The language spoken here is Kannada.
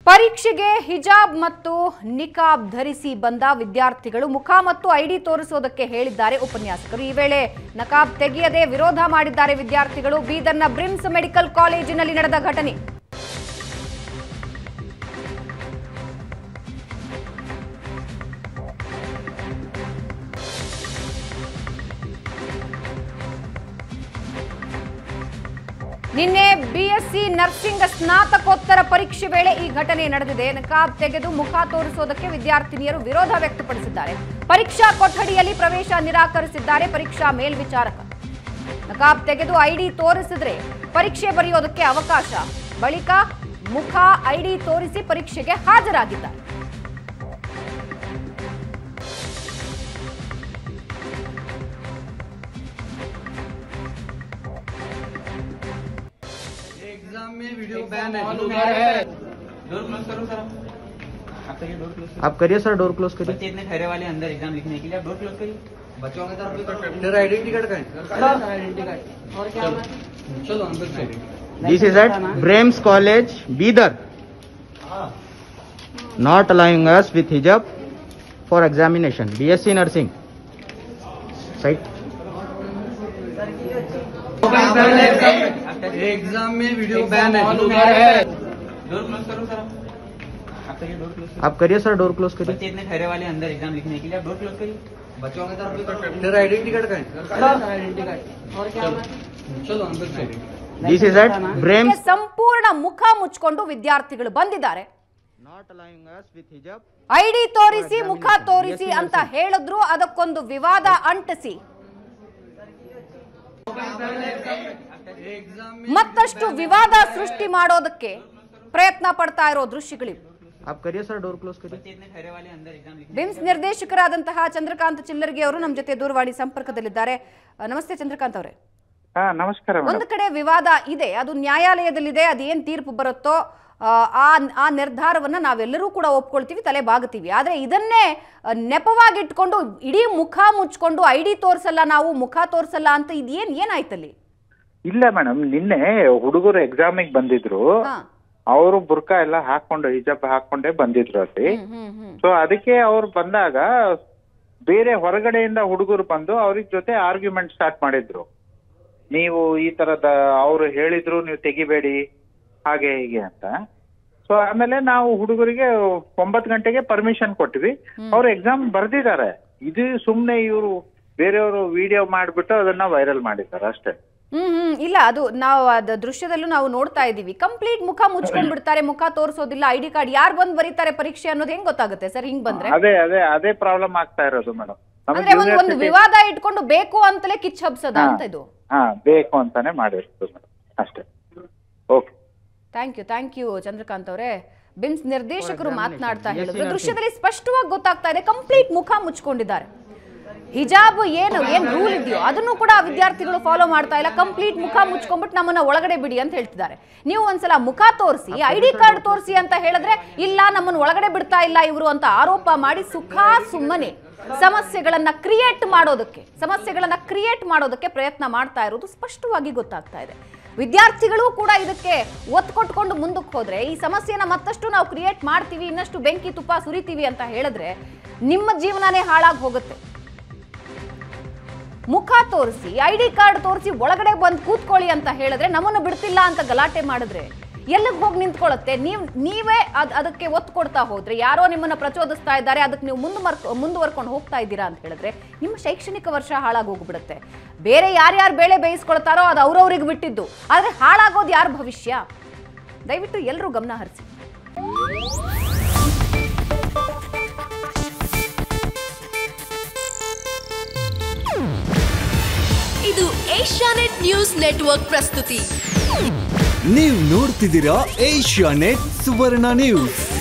ಪರೀಕ್ಷೆಗೆ ಹಿಜಾಬ್ ಮತ್ತು ನಿಕಾಬ್ ಧರಿಸಿ ಬಂದ ವಿದ್ಯಾರ್ಥಿಗಳು ಮುಖ ಮತ್ತು ಐಡಿ ತೋರಿಸೋದಕ್ಕೆ ಹೇಳಿದ್ದಾರೆ ಉಪನ್ಯಾಸಕರು ಈ ವೇಳೆ ನಕಾಬ್ ತೆಗೆಯದೆ ವಿರೋಧ ಮಾಡಿದ್ದಾರೆ ವಿದ್ಯಾರ್ಥಿಗಳು ಬೀದರ್ನ ಬ್ರಿಮ್ಸ್ ಮೆಡಿಕಲ್ ಕಾಲೇಜಿನಲ್ಲಿ ನಡೆದ ಘಟನೆ ನಿನ್ನೆ ಬಿಎಸ್ಸಿ ನರ್ಸಿಂಗ್ ಸ್ನಾತಕೋತ್ತರ ಪರೀಕ್ಷೆ ವೇಳೆ ಈ ಘಟನೆ ನಡೆದಿದೆ ನಕಾಬ್ ತೆಗೆದು ಮುಖ ತೋರಿಸೋದಕ್ಕೆ ವಿದ್ಯಾರ್ಥಿನಿಯರು ವಿರೋಧ ವ್ಯಕ್ತಪಡಿಸಿದ್ದಾರೆ ಪರೀಕ್ಷಾ ಕೊಠಡಿಯಲ್ಲಿ ಪ್ರವೇಶ ನಿರಾಕರಿಸಿದ್ದಾರೆ ಪರೀಕ್ಷಾ ಮೇಲ್ವಿಚಾರಕ ನಕಾಬ್ ತೆಗೆದು ಐಡಿ ತೋರಿಸಿದ್ರೆ ಪರೀಕ್ಷೆ ಬರೆಯೋದಕ್ಕೆ ಅವಕಾಶ ಬಳಿಕ ಮುಖ ಐಡಿ ತೋರಿಸಿ ಪರೀಕ್ಷೆಗೆ ಹಾಜರಾಗಿದ್ದಾರೆ एग्जाम में वीडियो बैन है डोर क्लोज करो सर आप आप करिए डोर क्लोज आप करिए सर डोर क्लोज करिए बच्चे इतने ठहरे वाले हैं अंदर एग्जाम लिखने के लिए आप डोर क्लोज करिए बच्चों की तरफ भी करो तेरा आइडेंटिटी कार्ड कहाँ है आइडेंटिटी कार्ड और क्या चलो अंदर से This is at Brames College, Bidar. Not allowing us with hijab for examination. BSc Nursing. Right? Exam में वीडियो बैन है डोर क्लोज करो सर आप आप करिए डोर क्लोज आप करिए सर डोर क्लोज करिए बच्चे इतने ठहरे वाले हैं अंदर एग्जाम लिखने के लिए आप डोर क्लोज करिए बच्चों की तरफ भी करो तेरा आइडेंटिटी कार्ड कहाँ है आइडेंटिटी कार्ड और क्या चलो अंदर से This is at Brames. ಸಂಪೂರ್ಣ ಮುಖ ಮುಚ್ಕೊಂಡು ವಿದ್ಯಾರ್ಥಿಗಳು ಬಂದಿದ್ದಾರೆ Not allowing us with hijab. ID ತೋರಿಸಿ ಮುಖ ತೋರಿಸಿ ಅಂತ ಹೇಳಿದ್ರು ಅದಕ್ಕೊಂದು ವಿವಾದ ಅಂಟಿಸಿ एग्जाम ಮತ್ತಷ್ಟು ವಿವಾದ ಸೃಷ್ಟಿ ಮಾಡೋದಕ್ಕೆ ಪ್ರಯತ್ನ ಪಡ್ತಾ ಇರೋ ದೃಶ್ಯಗಳಿವು आप करिए सर डोर क्लोज करिए बच्चे इतने ठहरे वाले हैं अंदर एग्जाम लिखने ಬಿಮ್ಸ್ ನಿರ್ದೇಶಕರಾದಂತಹ ಚಂದ್ರಕಾಂತ್ ಚಿಲ್ಲರ್ಗಿ ಅವರು ನಮ್ಮ ಜೊತೆ ದೂರವಾಣಿ ಸಂಪರ್ಕದಲ್ಲಿದ್ದಾರೆ ಅಹ್, ನಮಸ್ತೆ ಚಂದ್ರಕಾಂತ್ ಅವರೇ ಹಾ ನಮಸ್ಕಾರ ಮೇಡಮ್ ಒಂದು ಕಡೆ ವಿವಾದ ಇದೆ ಅದು ನ್ಯಾಯಾಲಯದಲ್ಲಿದೆ ಅದೇನ್ ತೀರ್ಪು ಬರುತ್ತೋ ಆ, ಆ ಆ ನಿರ್ಧಾರವನ್ನ ನಾವೆಲ್ಲರೂ ಕೂಡ ಒಪ್ಕೊಳ್ತೀವಿ ತಲೆ ಬಾಗುತ್ತೀವಿ ಆದ್ರೆ ಇದನ್ನೇ ಆ, ನೆಪವಾಗಿಟ್ಕೊಂಡು ಇಡೀ ಮುಖ ಮುಚ್ಕೊಂಡು ಐಡಿ ತೋರ್ಸಲ್ಲ ನಾವು ಮುಖ ತೋರ್ಸಲ್ಲ ಅಂತ ಇದೇನ್ ಏನಾಯ್ತಲ್ಲಿ ಇಲ್ಲ ಮೇಡಮ್ ನಿನ್ನೆ ಹುಡುಗರು ಎಕ್ಸಾಮಿಗೆ ಬಂದಿದ್ರು ಹಾ ಅವರು ಬುರ್ಕಾ ಎಲ್ಲ ಹಾಕೊಂಡು ಹಿಜಾಬ್ ಹಾಕೊಂಡೇ ಬಂದಿದ್ರು ಅಲ್ಲಿ ಹ್ಮ್ ಹ್ಮ್ ಹ್ಮ್ ಸೊ ಅದಕ್ಕೆ ಅವ್ರು ಬಂದಾಗ ಬೇರೆ ಹೊರಗಡೆಯಿಂದ ಹುಡುಗರು ಬಂದು ಅವ್ರಿಗೆ ಜೊತೆ ಆರ್ಗ್ಯುಮೆಂಟ್ ಸ್ಟಾರ್ಟ್ ಮಾಡಿದ್ರು ನೀವು ಈ ತರದ ಅವ್ರು ಹೇಳಿದ್ರು ನೀವು ತೆಗಿಬೇಡಿ ಹಾಗೆ ಹೀಗೆ ಅಂತ ಸೊ ಆಮೇಲೆ ನಾವು ಹುಡುಗರಿಗೆ ಒಂಬತ್ತು ಗಂಟೆಗೆ ಪರ್ಮಿಷನ್ ಕೊಟ್ವಿ ಅವ್ರು ಎಕ್ಸಾಮ್ ಬರ್ದಿದ್ದಾರೆ ಇದು ಸುಮ್ನೆ ಇವರು ಬೇರೆಯವರು ವಿಡಿಯೋ ಮಾಡ್ಬಿಟ್ಟು ಅದನ್ನ ವೈರಲ್ ಮಾಡಿದ್ದಾರೆ ಅಷ್ಟೇ ಹ್ಮ್ ಹ್ಮ್ ಇಲ್ಲ ಅದು ನಾವು ಅದ ದೃಶ್ಯದಲ್ಲೂ ನಾವು ನೋಡ್ತಾ ಇದೀವಿ ಕಂಪ್ಲೀಟ್ ಮುಖ ಮುಚ್ಕೊಂಡ್ ಬಿಡ್ತಾರೆ ಮುಖ ತೋರಿಸೋದಿಲ್ಲ ಐಡಿ ಕಾರ್ಡ್ ಯಾರು ಬಂದ್ ಬರೀತಾರೆ ಪರೀಕ್ಷೆ ಅನ್ನೋದು ಹೆಂಗ್ ಗೊತ್ತಾಗುತ್ತೆ ಸರ್ ಹಿಂಗ್ ಬಂದ್ರೆ ಅದೇ ಅದೇ ಅದೇ ಪ್ರಾಬ್ಲಮ್ ಆಗ್ತಾ ಇರೋದು ಮೇಡಮ್ ಅಂದ್ರೆ ಒಂದು ಒಂದು ವಿವಾದ ಇಟ್ಕೊಂಡು ಬೇಕು ಅಂತಲೇ ಕಿಚ್ ಹಬ್ಸದ ಅಂತ ಇದು ಹಾ ಬೇಕು ಅಂತಾನೆ ಮಾಡಿರೋದು ಮೇಡಮ್ ಅಷ್ಟೇ okay thank you thank you Chandrakant ಅವರೇ ಬಿಮ್ಸ್ ನಿರ್ದೇಶಕರು ಮಾತನಾಡ್ತಾ ಹೇಳಿದ್ರು ದೃಶ್ಯದಲ್ಲಿ ಸ್ಪಷ್ಟವಾಗಿ ಗೊತ್ತಾಗ್ತಾ ಇದೆ ಕಂಪ್ಲೀಟ್ ಮುಖ ಮುಚ್ಕೊಂಡಿದ್ದಾರೆ ಹಿಜಾಬ್ ಏನು ಏನ್ ರೂಲ್ ಇದೆಯೋ ಅದನ್ನು ಕೂಡ ವಿದ್ಯಾರ್ಥಿಗಳು ಫಾಲೋ ಮಾಡ್ತಾ ಇಲ್ಲ ಕಂಪ್ಲೀಟ್ ಮುಖ ಮುಚ್ಕೊಂಡ್ಬಿಟ್ಟು ನಮ್ಮನ್ನ ಒಳಗಡೆ ಬಿಡಿ ಅಂತ ಹೇಳ್ತಿದ್ದಾರೆ ನೀವು ಒಂದ್ಸಲ ಮುಖ ತೋರಿಸಿ ಐಡಿ ಕಾರ್ಡ್ ತೋರಿಸಿ ಅಂತ ಹೇಳಿದ್ರೆ ಇಲ್ಲ ನಮ್ಮನ್ನ ಒಳಗಡೆ ಬಿಡ್ತಾ ಇಲ್ಲ ಇವರು ಅಂತ ಆರೋಪ ಮಾಡಿ ಸುಖ ಸುಮ್ಮನೆ ಸಮಸ್ಯೆಗಳನ್ನ ಕ್ರಿಯೇಟ್ ಮಾಡೋದಕ್ಕೆ ಸಮಸ್ಯೆಗಳನ್ನ ಕ್ರಿಯೇಟ್ ಮಾಡೋದಕ್ಕೆ ಪ್ರಯತ್ನ ಮಾಡ್ತಾ ಇರೋದು ಸ್ಪಷ್ಟವಾಗಿ ಗೊತ್ತಾಗ್ತಾ ಇದೆ ವಿದ್ಯಾರ್ಥಿಗಳು ಕೂಡ ಇದಕ್ಕೆ ಒತ್ತು ಕೊಟ್ಕೊಂಡು ಮುಂದಕ್ಕೆ ಹೋದ್ರೆ ಈ ಸಮಸ್ಯೆನ ಮತ್ತಷ್ಟು ನಾವು ಕ್ರಿಯೇಟ್ ಮಾಡ್ತೀವಿ ಇನ್ನಷ್ಟು ಬೆಂಕಿ ತುಪ್ಪ ಸುರಿತೀವಿ ಅಂತ ಹೇಳಿದ್ರೆ ನಿಮ್ಮ ಜೀವನನೇ ಹಾಳಾಗಿ ಹೋಗುತ್ತೆ ಮುಖ ತೋರಿಸಿ ಐಡಿ ಕಾರ್ಡ್ ತೋರಿಸಿ ಒಳಗಡೆ ಬಂದು ಕೂತ್ಕೊಳ್ಳಿ ಅಂತ ಹೇಳಿದ್ರೆ ನಮ್ಮನ್ನು ಬಿಡ್ತಿಲ್ಲ ಅಂತ ಗಲಾಟೆ ಮಾಡಿದ್ರೆ ಎಲ್ಲಿಗೆ ಹೋಗಿ ನಿಂತ್ಕೊಳ್ಳುತ್ತೆ ನೀವು ನೀವೇ ಅದ್ ಅದಕ್ಕೆ ಒತ್ತು ಕೊಡ್ತಾ ಹೋದ್ರೆ ಯಾರೋ ನಿಮ್ಮನ್ನ ಪ್ರಚೋದಿಸ್ತಾ ಇದ್ದಾರೆ ಅದಕ್ಕೆ ನೀವು ಮುಂದುವರ್ ಮುಂದುವರ್ಕೊಂಡು ಹೋಗ್ತಾ ಇದ್ದೀರಾ ಅಂತ ಹೇಳಿದ್ರೆ ನಿಮ್ಮ ಶೈಕ್ಷಣಿಕ ವರ್ಷ ಹಾಳಾಗಿ ಹೋಗ್ಬಿಡುತ್ತೆ ಬೇರೆ ಯಾರ್ಯಾರು ಬೇಳೆ ಬೇಯಿಸ್ಕೊಳ್ತಾರೋ ಅದು ಅವ್ರವ್ರಿಗೆ ಬಿಟ್ಟಿದ್ದು ಆದ್ರೆ ಹಾಳಾಗೋದು ಯಾರ ಭವಿಷ್ಯ ದಯವಿಟ್ಟು ಎಲ್ಲರೂ ಗಮನ ಹರಿಸಿ ಇದು ಏಷ್ಯಾನೆಟ್ ನ್ಯೂಸ್ ನೆಟ್ವರ್ಕ್ ಪ್ರಸ್ತುತಿ ನೀವು ನೋಡ್ತಿದ್ದೀರಾ ಏಷ್ಯಾ ನೆಟ್ ಸುವರ್ಣ ನ್ಯೂಸ್